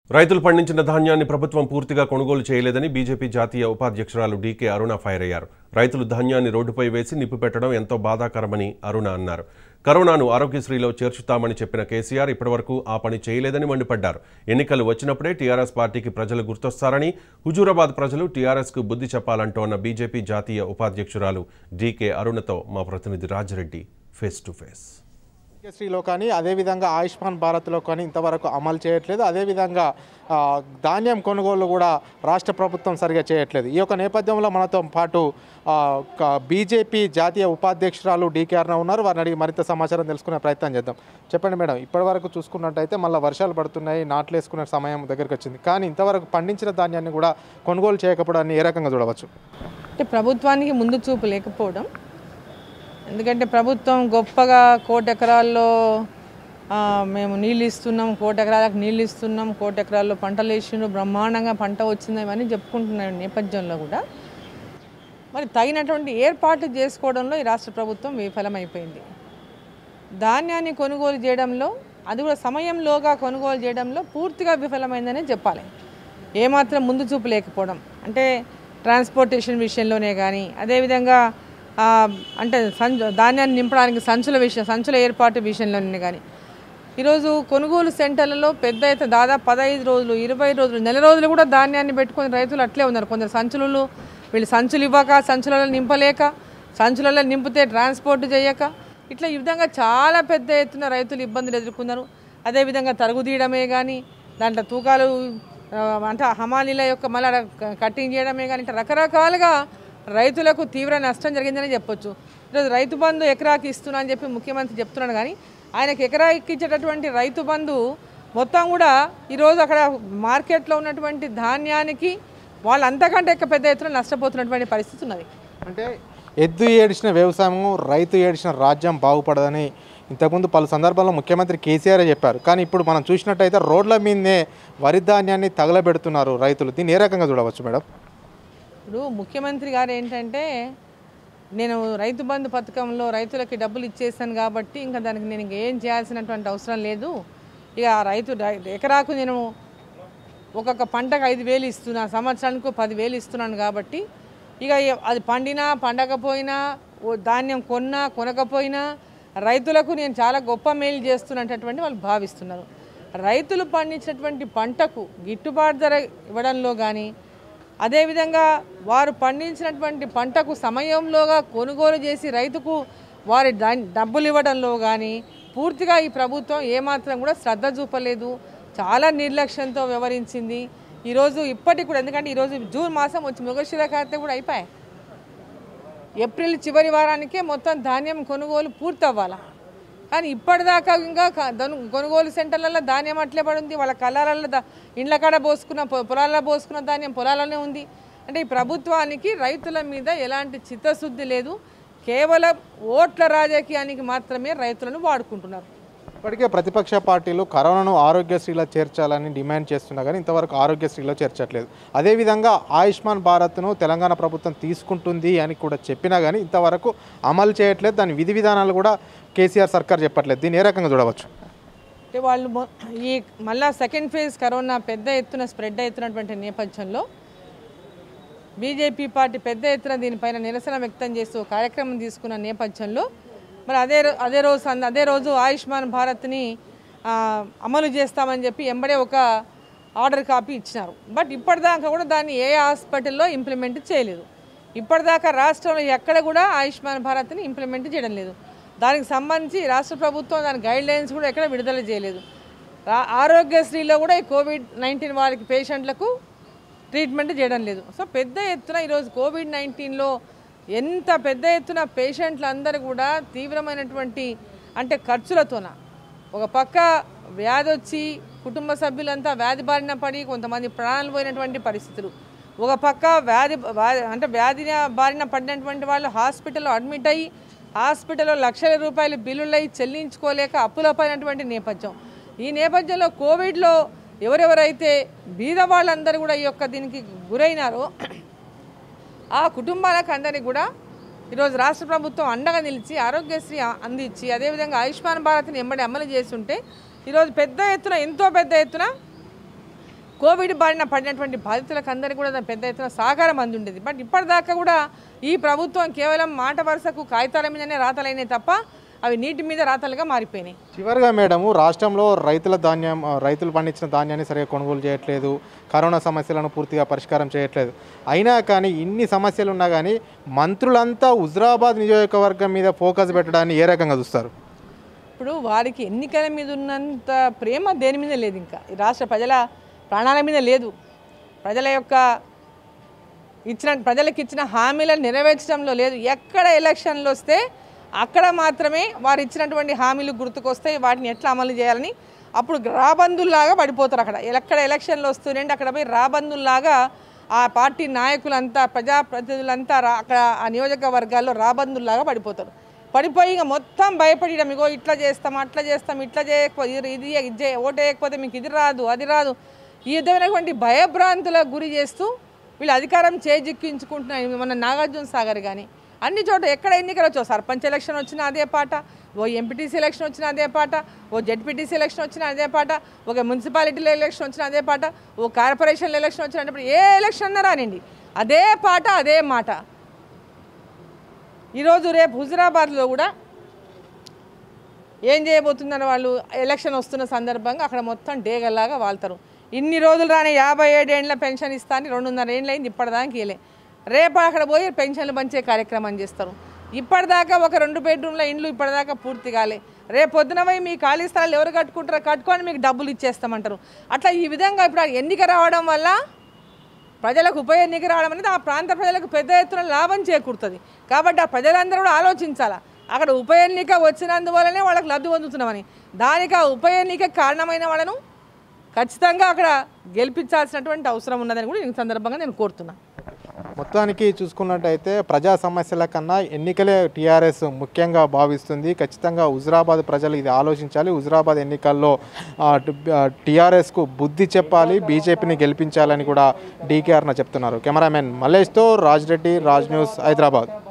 రైతులు పండించిన ధాన్యాన్ని ప్రభుత్వం పూర్తిగా కొనుగోలు చేయలేదని బీజేపీ జాతీయ ఉపాధ్యక్షురాలు డీకే అరుణ ఫైర్ అయ్యారు రైతులు ధాన్యాన్ని రోడ్డుపై వేసి నిప్పు పెట్టడం ఎంతో బాధాకరమని అరుణ అన్నారు కరోనాను ఆరోగ్యశ్రీలో చేర్చుతామని చెప్పిన కేసీఆర్ ఇప్పటివరకు ఆ పని చేయలేదని మండిపడ్డారు ఎన్నికలు వచ్చినప్పుడే టీఆర్ఎస్ పార్టీకి ప్రజలు గుర్తొస్తారని హుజూరాబాద్ ప్రజలు టీఆర్ఎస్కు బుద్ధి చెప్పాలంటోన్న బీజేపీ జాతీయ ఉపాధ్యక్షురాలు డీకే అరుణతో మా ప్రతినిధి రాజిరెడ్డి ఫేస్ టు ఫేస్ ఆరోగ్యశ్రీలో కానీ అదేవిధంగా ఆయుష్మాన్ భారత్లో కానీ ఇంతవరకు అమలు చేయట్లేదు అదేవిధంగా ఆ, ధాన్యం కొనుగోలు కూడా రాష్ట్ర ప్రభుత్వం సరిగా చేయట్లేదు ఈ యొక్క నేపథ్యంలో మనతో పాటు ఆ, ఒక బీజేపీ జాతీయ ఉపాధ్యక్షురాలు డీకే అరుణ ఉన్నారు వారిని అడిగి మరింత సమాచారం తెలుసుకునే ప్రయత్నం చేద్దాం చెప్పండి మేడం ఇప్పటివరకు చూసుకున్నట్టయితే మళ్ళీ వర్షాలు పడుతున్నాయి నాట్లు వేసుకునే సమయం దగ్గరికి వచ్చింది కానీ ఇంతవరకు పండించిన ధాన్యాన్ని కూడా కొనుగోలు చేయకపోవడాన్ని ఏ రకంగా చూడవచ్చు అంటే ప్రభుత్వానికి ముందు చూపు లేకపోవడం ఎందుకంటే ప్రభుత్వం గొప్పగా కోటి ఎకరాల్లో ఆ, మేము నీళ్ళు ఇస్తున్నాం కోటి ఎకరాలకు నీళ్ళు ఇస్తున్నాం కోటి ఎకరాల్లో పంటలు వేసిండ్రు బ్రహ్మాండంగా పంట వచ్చింది ఇవన్నీ చెప్పుకుంటున్న నేపథ్యంలో కూడా మరి తగినటువంటి ఏర్పాట్లు చేసుకోవడంలో ఈ రాష్ట్ర ప్రభుత్వం విఫలమైపోయింది ధాన్యాన్ని కొనుగోలు చేయడంలో అది కూడా సమయంలోగా కొనుగోలు చేయడంలో పూర్తిగా విఫలమైందనే చెప్పాలి ఏమాత్రం ముందు చూపు లేకపోవడం అంటే ట్రాన్స్పోర్టేషన్ విషయంలోనే కానీ అదేవిధంగా ఆ, అంటే సంచ ధాన్యాన్ని నింపడానికి సంచుల విషయం సంచుల ఏర్పాటు విషయంలోనే కానీ ఈరోజు కొనుగోలు సెంటర్లలో పెద్ద ఎత్తున దాదాపు పదహైదు రోజులు ఇరవై రోజులు నెల రోజులు కూడా ధాన్యాన్ని పెట్టుకుని రైతులు అట్లే ఉన్నారు కొందరు సంచులు వీళ్ళు సంచులు ఇవ్వక సంచులలో నింపలేక సంచులలో నింపితే ట్రాన్స్పోర్ట్ చేయక ఇట్లా ఈ విధంగా చాలా పెద్ద ఎత్తున రైతులు ఇబ్బందులు ఎదుర్కొన్నారు అదేవిధంగా తరుగు తీయడమే కానీ దాంట్లో తూకాలు ఆ, అంటే హమాలీల యొక్క మళ్ళీ కటింగ్ చేయడమే కానీ ఇట్లా రకరకాలుగా రైతులకు తీవ్ర నష్టం జరిగిందని చెప్పొచ్చు ఈరోజు రైతు బంధు ఎకరాకి ఇస్తున్నా అని చెప్పి ముఖ్యమంత్రి చెప్తున్నాడు కానీ ఆయనకి ఎకరాకి ఇచ్చేటటువంటి రైతు బంధు మొత్తం కూడా ఈరోజు అక్కడ మార్కెట్లో ఉన్నటువంటి ధాన్యానికి వాళ్ళు అంతకంటే ఎక్కువ పెద్ద ఎత్తున నష్టపోతున్నటువంటి పరిస్థితి ఉన్నది అంటే ఎద్దు ఏడిచిన వ్యవసాయము రైతు ఏడిచిన రాజ్యం బాగుపడదని ఇంతకుముందు పలు సందర్భాల్లో ముఖ్యమంత్రి కేసీఆర్ చెప్పారు కానీ ఇప్పుడు మనం చూసినట్టయితే రోడ్ల మీదనే వరి ధాన్యాన్ని తగలబెడుతున్నారు రైతులు దీన్ని ఏ రకంగా చూడవచ్చు మేడం ఇప్పుడు ముఖ్యమంత్రి గారు ఏంటంటే నేను రైతు బంధు పథకంలో రైతులకి డబ్బులు ఇచ్చేసాను కాబట్టి ఇంకా దానికి నేను ఇంకేం చేయాల్సినటువంటి అవసరం లేదు ఇక ఆ రైతు రై- ఎకరాకు నేను ఒక్కొక్క పంటకు ఐదు వేలు ఇస్తున్నా సంవత్సరానికి పదివేలు ఇస్తున్నాను కాబట్టి ఇక ఎ- అది పండినా పండకపోయినా ఓ ధాన్యం కొన్నా కొనకపోయినా రైతులకు నేను చాలా గొప్ప మేలు చేస్తున్నటువంటి వాళ్ళు భావిస్తున్నారు రైతులు పండించినటువంటి పంటకు గిట్టుబాటు ధర ఇవ్వడంలో కానీ అదేవిధంగా వారు పండించినటువంటి పంటకు సమయంలోగా కొనుగోలు చేసి రైతుకు వారి దా- డబ్బులు ఇవ్వడంలో కానీ పూర్తిగా ఈ ప్రభుత్వం ఏమాత్రం కూడా శ్రద్ధ చూపలేదు చాలా నిర్లక్ష్యంతో వ్యవహరించింది ఈరోజు ఇప్పటికి కూడా ఎందుకంటే ఈరోజు జూన్ మాసం వచ్చి మృగశిర కార్తె కూడా అయిపోయాయి ఏప్రిల్ చివరి వారానికే మొత్తం ధాన్యం కొనుగోలు పూర్తి అవ్వాలి కానీ ఇప్పటిదాకా ఇంకా క- దను- కొనుగోలు సెంటర్లలో ధాన్యం అట్లే పడి ఉంది వాళ్ళ కళ్ళాలలో దా- ఇండ్ల కాడ పోసుకున్న పొ- పొలాలలో పోసుకున్న ధాన్యం పొలాలనే ఉంది అంటే ఈ ప్రభుత్వానికి రైతుల మీద ఎలాంటి చిత్తశుద్ధి లేదు కేవలం ఓట్ల రాజకీయానికి మాత్రమే రైతులను వాడుకుంటున్నారు ఇప్పటికే ప్రతిపక్ష పార్టీలు కరోనాను ఆరోగ్యశ్రీలో చేర్చాలని డిమాండ్ చేస్తున్నా కానీ ఇంతవరకు ఆరోగ్యశ్రీలో చేర్చట్లేదు అదేవిధంగా ఆయుష్మాన్ భారత్ను తెలంగాణ ప్రభుత్వం తీసుకుంటుంది అని కూడా చెప్పినా కానీ ఇంతవరకు అమలు చేయట్లేదు దాని విధి విధానాలు కూడా కేసీఆర్ సర్కార్ చెప్పట్లేదు దీన్ని ఏ రకంగా చూడవచ్చు అంటే వాళ్ళు మొ- ఈ మళ్ళా సెకండ్ ఫేజ్ కరోనా పెద్ద ఎత్తున స్ప్రెడ్ అవుతున్నటువంటి నేపథ్యంలో బీజేపీ పార్టీ పెద్ద ఎత్తున దీనిపైన నిరసన వ్యక్తం చేస్తూ కార్యక్రమం తీసుకున్న నేపథ్యంలో మరి అదే రో- అదే రోజు సంద- అదే రోజు ఆయుష్మాన్ భారత్ని ఆ, అమలు చేస్తామని చెప్పి ఎంబడే ఒక ఆర్డర్ కాపీ ఇచ్చినారు బట్ ఇప్పటిదాకా కూడా దాన్ని ఏ హాస్పిటల్లో ఇంప్లిమెంట్ చేయలేదు ఇప్పటిదాకా రాష్ట్రంలో ఎక్కడ కూడా ఆయుష్మాన్ భారత్ని ఇంప్లిమెంట్ చేయడం లేదు దానికి సంబంధించి రాష్ట్ర ప్రభుత్వం దాని గైడ్ లైన్స్ కూడా ఎక్కడ విడుదల చేయలేదు రా- ఆరోగ్యశ్రీలో కూడా ఈ కోవిడ్ నైన్టీన్ వారికి పేషెంట్లకు ట్రీట్మెంట్ చేయడం లేదు సో పెద్ద ఎత్తున ఈరోజు కోవిడ్ నైన్టీన్లో ఎంత పెద్ద ఎత్తున పేషెంట్లు అందరూ కూడా తీవ్రమైనటువంటి అంటే ఖర్చులతోన ఒక పక్క వ్యాధి వచ్చి కుటుంబ సభ్యులంతా వ్యాధి బారిన పడి కొంతమంది ప్రాణాలు పోయినటువంటి పరిస్థితులు ఒక పక్క వ్యాధి వ్యా- అంటే వ్యాధి బారిన పడినటువంటి వాళ్ళు హాస్పిటల్లో అడ్మిట్ అయ్యి హాస్పిటల్లో లక్షల రూపాయలు బిల్లులై చెల్లించుకోలేక అప్పులపైనటువంటి నేపథ్యం ఈ నేపథ్యంలో కోవిడ్లో ఎవరెవరైతే బీద వాళ్ళందరూ కూడా ఈ యొక్క దీనికి గురైనారో ఆ కుటుంబాలకు అందరికీ కూడా ఈరోజు రాష్ట్ర ప్రభుత్వం అండగా నిలిచి ఆరోగ్యశ్రీ ఆ- అందించి అదేవిధంగా ఆయుష్మాన్ భారత్ని ఎంబడి అమలు చేస్తుంటే ఈరోజు పెద్ద ఎత్తున ఎంతో పెద్ద ఎత్తున కోవిడ్ బారిన పడినటువంటి బాధితులకు అందరికీ కూడా పెద్ద ఎత్తున సహకారం అందుండేది బట్ ఇప్పటిదాకా కూడా ఈ ప్రభుత్వం కేవలం మాట వరుసకు కాగితాల మీదనే రాతలైనాయి తప్ప అవి నీటి మీద రాతలుగా మారిపోయినాయి చివరిగా మేడము రాష్ట్రంలో రైతుల ధాన్యం ఆ, రైతులు పండించిన ధాన్యాన్ని సరిగా కొనుగోలు చేయట్లేదు కరోనా సమస్యలను పూర్తిగా పరిష్కారం చేయట్లేదు అయినా కానీ ఇన్ని సమస్యలు ఉన్నా కానీ మంత్రులంతా హుజరాబాద్ నియోజకవర్గం మీద ఫోకస్ పెట్టడాన్ని ఏ రకంగా చూస్తారు ఇప్పుడు వారికి ఎన్నికల మీద ఉన్నంత ప్రేమ దేని మీద లేదు ఇంకా ఈ రాష్ట్ర ప్రజల ప్రాణాల మీద లేదు ప్రజల యొక్క ఇచ్చిన ప్రజలకు ఇచ్చిన హామీలను నెరవేర్చడంలో లేదు ఎక్కడ ఎలక్షన్లు వస్తే అక్కడ మాత్రమే వారు ఇచ్చినటువంటి హామీలు గుర్తుకొస్తాయి వాటిని ఎట్లా అమలు చేయాలని అప్పుడు రాబందుల్లాగా పడిపోతారు అక్కడ ఎక్కడ ఎలక్షన్లు వస్తుంటే అక్కడ పోయి రాబందుల్లాగా ఆ పార్టీ నాయకులంతా ప్రజాప్రతినిధులంతా రా అక్కడ ఆ నియోజకవర్గాల్లో రాబందుల్లాగా పడిపోతారు పడిపోయి ఇక మొత్తం భయపడడం ఇగో ఇట్లా చేస్తాం అట్లా చేస్తాం ఇట్లా చేయకపోతే ఇది ఇది ఇది చే- ఓటు వేయకపోతే మీకు ఇది రాదు అది రాదు ఈ విధమైనటువంటి భయభ్రాంతులకు గురి చేస్తూ వీళ్ళు అధికారం చేజిక్కించుకుంటున్నారు మన నాగార్జున సాగర్ కానీ అన్ని చోట ఎక్కడ ఎన్నికలు వచ్చావు సర్పంచ్ ఎలక్షన్ వచ్చినా అదే పాట ఓ ఎంపీటీసీ ఎలక్షన్ వచ్చినా అదే పాట ఓ జెడ్పీటీసీ ఎలక్షన్ వచ్చినా అదే పాట ఒక మున్సిపాలిటీలో ఎలక్షన్ వచ్చినా అదే పాట ఓ కార్పొరేషన్ ఎలక్షన్ వచ్చినప్పుడు ఏ ఎలక్షన్ అన్నా రానండి అదే పాట అదే మాట ఈరోజు రేపు హుజురాబాద్లో కూడా ఏం చేయబోతున్నారు వాళ్ళు ఎలక్షన్ వస్తున్న సందర్భంగా అక్కడ మొత్తం డేగల్లాగా వాళ్తారు ఇన్ని రోజులు రాని యాభై ఏడేండ్ల పెన్షన్ ఇస్తాను రెండున్నర ఏండ్లు అయింది ఇప్పటిదాకా ఇలే రేపు అక్కడ పోయి పెన్షన్లు పంచే కార్యక్రమం చేస్తారు ఇప్పటిదాకా ఒక రెండు బెడ్రూమ్ల ఇండ్లు ఇప్పటిదాకా పూర్తి కాలే రేపు పొద్దున పోయి మీ ఖాళీ స్థలాలు ఎవరు కట్టుకుంటారో కట్టుకొని మీకు డబ్బులు ఇచ్చేస్తామంటారు అట్లా ఈ విధంగా ఇప్పుడు ఆ ఎన్నిక రావడం వల్ల ప్రజలకు ఉప ఎన్నిక రావడం అనేది ఆ ప్రాంత ప్రజలకు పెద్ద ఎత్తున లాభం చేకూరుతుంది కాబట్టి ఆ ప్రజలందరూ కూడా ఆలోచించాలా అక్కడ ఉప ఎన్నిక వచ్చినందువల్లనే వాళ్ళకి లబ్ధి పొందుతున్నామని దానికి ఆ ఉప ఎన్నిక కారణమైన వాళ్ళను ఖచ్చితంగా అక్కడ గెలిపించాల్సినటువంటి అవసరం ఉన్నదని కూడా ఈ సందర్భంగా నేను కోరుతున్నాను మొత్తానికి చూసుకున్నట్టయితే ప్రజా సమస్యల కన్నా ఎన్నికలే టీఆర్ఎస్ ముఖ్యంగా భావిస్తుంది ఖచ్చితంగా హుజురాబాద్ ప్రజలు ఇది ఆలోచించాలి హుజురాబాద్ ఎన్నికల్లో టీఆర్ఎస్కు బుద్ధి చెప్పాలి బీజేపీని గెలిపించాలని కూడా డీకేఆర్న చెప్తున్నారు కెమెరామెన్ మల్లేష్తో రాజ్ రెడ్డి రాజ్ న్యూస్ హైదరాబాద్